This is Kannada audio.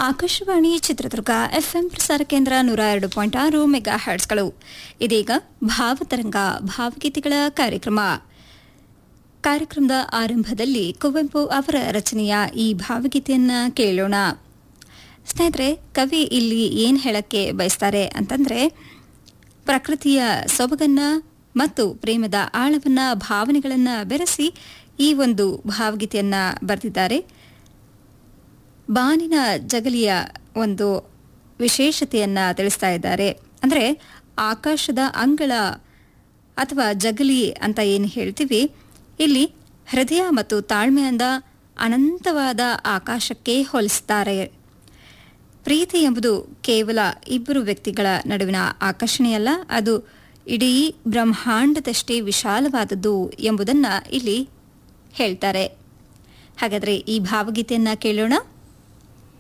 ಆಕಾಶವಾಣಿ ಚಿತ್ರದುರ್ಗ ಎಫ್ಎಂ ಪ್ರಸಾರ ಕೇಂದ್ರ ನೂರ ಎರಡು ಪಾಯಿಂಟ್ ಆರು ಮೆಗಾ ಹರ್ಟ್ಸ್ಗಳು ಇದೀಗ ಭಾವತರಂಗ ಭಾವಗೀತೆಗಳ ಕಾರ್ಯಕ್ರಮ ಕಾರ್ಯಕ್ರಮದ ಆರಂಭದಲ್ಲಿ ಕುವೆಂಪು ಅವರ ರಚನೆಯ ಈ ಭಾವಗೀತೆಯನ್ನ ಕೇಳೋಣ ಸ್ನೇಹಿತರೆ ಕವಿ ಇಲ್ಲಿ ಏನು ಹೇಳಕ್ಕೆ ಬಯಸ್ತಾರೆ ಅಂತಂದ್ರೆ ಪ್ರಕೃತಿಯ ಸೊಬಗನ್ನ ಮತ್ತು ಪ್ರೇಮದ ಆಳವನ್ನ ಭಾವನೆಗಳನ್ನ ಬೆರೆಸಿ ಈ ಒಂದು ಭಾವಗೀತೆಯನ್ನ ಬರೆದಿದ್ದಾರೆ ಬಾನಿನ ಜಗಲಿಯ ಒಂದು ವಿಶೇಷತೆಯನ್ನ ತಿಳಿಸ್ತಾ ಇದ್ದಾರೆ ಅಂದರೆ ಆಕಾಶದ ಅಂಗಳ ಅಥವಾ ಜಗಲಿ ಅಂತ ಏನು ಹೇಳ್ತೀವಿ ಇಲ್ಲಿ ಹೃದಯ ಮತ್ತು ತಾಳ್ಮೆಯಿಂದ ಅನಂತವಾದ ಆಕಾಶಕ್ಕೆ ಹೋಲಿಸುತ್ತಾರೆ ಪ್ರೀತಿ ಎಂಬುದು ಕೇವಲ ಇಬ್ಬರು ವ್ಯಕ್ತಿಗಳ ನಡುವಿನ ಆಕರ್ಷಣೆಯಲ್ಲ ಅದು ಇಡೀ ಬ್ರಹ್ಮಾಂಡದಷ್ಟೇ ವಿಶಾಲವಾದದ್ದು ಎಂಬುದನ್ನು ಇಲ್ಲಿ ಹೇಳ್ತಾರೆ ಹಾಗಾದರೆ ಈ ಭಾವಗೀತೆಯನ್ನ ಕೇಳೋಣ